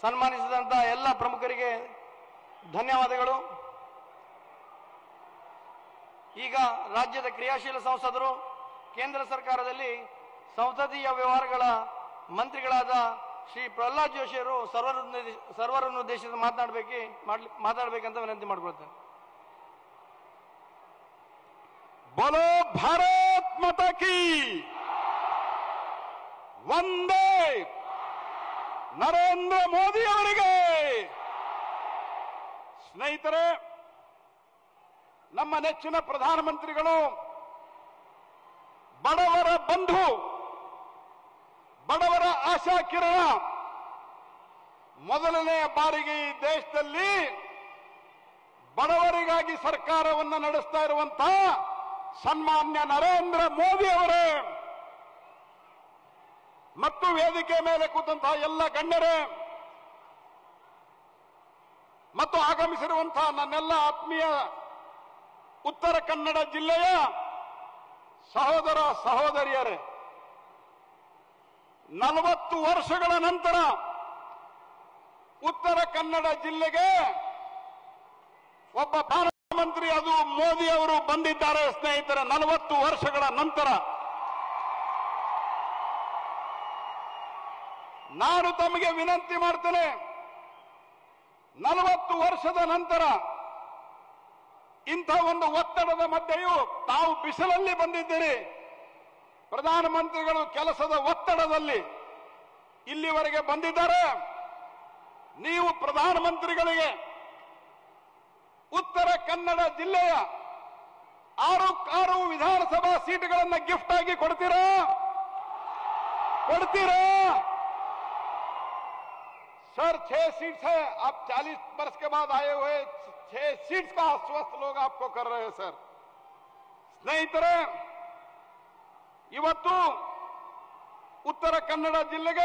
ಸನ್ಮಾನಿಸಿದಂಥ ಎಲ್ಲ ಪ್ರಮುಖರಿಗೆ ಧನ್ಯವಾದಗಳು ಈಗ ರಾಜ್ಯದ ಕ್ರಿಯಾಶೀಲ ಸಂಸದರು ಕೇಂದ್ರ ಸರ್ಕಾರದಲ್ಲಿ ಸಂಸದೀಯ ವ್ಯವಹಾರಗಳ ಮಂತ್ರಿಗಳಾದ ಶ್ರೀ ಪ್ರಹ್ಲಾದ್ ಜೋಶಿಯವರು ಸರ್ವರನ್ನು ಸರ್ವರನ್ನು ಉದ್ದೇಶಿಸಿ ಮಾತನಾಡಬೇಕು ಮಾತಾಡಬೇಕಂತ ವಿನಂತಿ ಮಾಡ್ಕೊಳ್ತೇನೆ बोलो भारत माता की ವಂದೇ ನರೇಂದ್ರ ಮೋದಿ ಅವರಿಗೆ ಸ್ನೇಹಿತರೆ ನಮ್ಮ ನೆಚ್ಚಿನ ಪ್ರಧಾನಮಂತ್ರಿಗಳು ಬಡವರ ಬಂಧು ಬಡವರ ಆಶಾ ಕಿರಣ ಮೊದಲನೆಯ ಬಾರಿಗೆ ಈ ದೇಶದಲ್ಲಿ ಬಡವರಿಗಾಗಿ ಸರ್ಕಾರವನ್ನು ನಡೆಸ್ತಾ ಇರುವಂತಹ ಸನ್ಮಾನ್ಯ ನರೇಂದ್ರ ಮೋದಿ ಅವರೇ ಮತ್ತು ವೇದಿಕೆ ಮೇಲೆ ಕೂತಂತಹ ಎಲ್ಲ ಗಣ್ಯರೇ ಮತ್ತು ಆಗಮಿಸಿರುವಂತಹ ನನ್ನೆಲ್ಲ ಆತ್ಮೀಯ ಉತ್ತರ ಕನ್ನಡ ಜಿಲ್ಲೆಯ ಸಹೋದರ ಸಹೋದರಿಯರೇ ನಲವತ್ತು ವರ್ಷಗಳ ನಂತರ ಉತ್ತರ ಕನ್ನಡ ಜಿಲ್ಲೆಗೆ ಒಬ್ಬ ಪ್ರಧಾನಮಂತ್ರಿ ಅದು ಮೋದಿ ಅವರು ಬಂದಿದ್ದಾರೆ ಸ್ನೇಹಿತರೆ ನಲವತ್ತು ವರ್ಷಗಳ ನಂತರ ನಾನು ತಮಗೆ ವಿನಂತಿ ಮಾಡ್ತೇನೆ ನಲವತ್ತು ವರ್ಷದ ನಂತರ ಇಂಥ ಒಂದು ಒತ್ತಡದ ಮಧ್ಯೆಯೂ ತಾವು ಬಿಸಿಲಲ್ಲಿ ಬಂದಿದ್ದೀರಿ ಪ್ರಧಾನಮಂತ್ರಿಗಳು ಕೆಲಸದ ಒತ್ತಡದಲ್ಲಿ ಇಲ್ಲಿವರೆಗೆ ಬಂದಿದ್ದಾರೆ ನೀವು ಪ್ರಧಾನಮಂತ್ರಿಗಳಿಗೆ ಉತ್ತರ ಕನ್ನಡ ಜಿಲ್ಲೆಯ ಆರು ಆರು ವಿಧಾನಸಭಾ ಸೀಟುಗಳನ್ನು ಗಿಫ್ಟ್ ಆಗಿ ಕೊಡ್ತೀರಾ ಕೊಡ್ತೀರಾ सर छह सीट्स है आप 40 वर्ष के बाद आए हुए छह सीट्स का आश्वस्त लोग आपको कर रहे हैं सर ಸ್ನೇಹಿತರೆ ಇವತ್ತು ಉತ್ತರ ಕನ್ನಡ ಜಿಲ್ಲೆಗೆ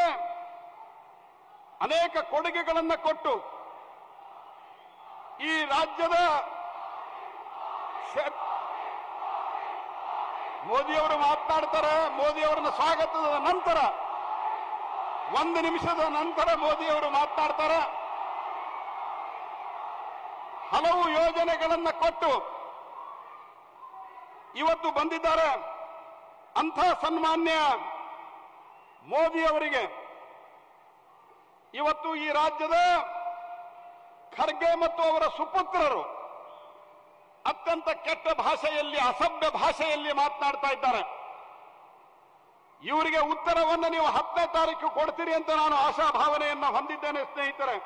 ಅನೇಕ ಕೊಡುಗೆಗಳನ್ನು ಕೊಟ್ಟು ಈ ರಾಜ್ಯದ ಕ್ಷೇ- ಮೋದಿಯವರು ಮಾತನಾಡ್ತಾರೆ ಮೋದಿಯವರನ್ನ ಸ್ವಾಗತದ ನಂತರ ಒಂದು ನಿಮಿಷದ ನಂತರ ಮೋದಿಯವರು ಮಾತನಾಡ್ತಾರೆ ಹಲವು ಯೋಜನೆಗಳನ್ನ ಕೊಟ್ಟು ಇವತ್ತು ಬಂದಿದ್ದಾರೆ ಅಂಥ ಸನ್ಮಾನ್ಯ ಮೋದಿಯವರಿಗೆ ಇವತ್ತು ಈ ರಾಜ್ಯದ ಖರ್ಗೆ ಮತ್ತು ಅವರ ಸುಪುತ್ರರು ಅತ್ಯಂತ ಕೆಟ್ಟ ಭಾಷೆಯಲ್ಲಿ ಅಸಭ್ಯ ಭಾಷೆಯಲ್ಲಿ ಮಾತನಾಡ್ತಾ ಇದ್ದಾರೆ ಇವರಿಗೆ ಉತ್ತರವನ್ನು ನೀವು ಹತ್ತನೇ ತಾರೀಕು ಕೊಡ್ತೀರಿ ಅಂತ ನಾನು ಆಶಾಭಾವನೆಯನ್ನ ಹೊಂದಿದ್ದೇನೆ ಸ್ನೇಹಿತರೆ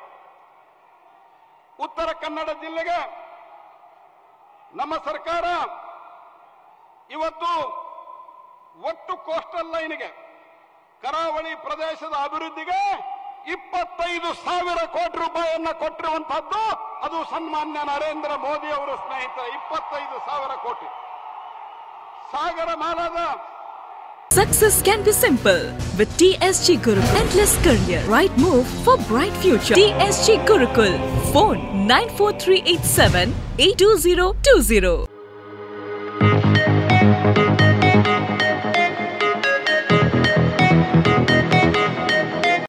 ಉತ್ತರ ಕನ್ನಡ ಜಿಲ್ಲೆಗೆ ನಮ್ಮ ಸರ್ಕಾರ ಇವತ್ತು ಒಟ್ಟು ಕೋಸ್ಟಲ್ ಲೈನ್ಗೆ ಕರಾವಳಿ ಪ್ರದೇಶದ ಅಭಿವೃದ್ಧಿಗೆ ಇಪ್ಪತ್ತೈದು ಸಾವಿರ ಕೋಟಿ ರೂಪಾಯಿಯನ್ನ ಕೊಟ್ಟಿರುವಂತಹದ್ದು ಅದು ಸನ್ಮಾನ್ಯ ನರೇಂದ್ರ ಮೋದಿ ಅವರು ಸ್ನೇಹಿತರೆ ಇಪ್ಪತ್ತೈದು ಸಾವಿರ ಕೋಟಿ ಸಾಗರ ಮಾಲಾದ Success can be simple with TSG Gurukul. Endless career. Right move for bright future. TSG Gurukul. Phone 94387 82020.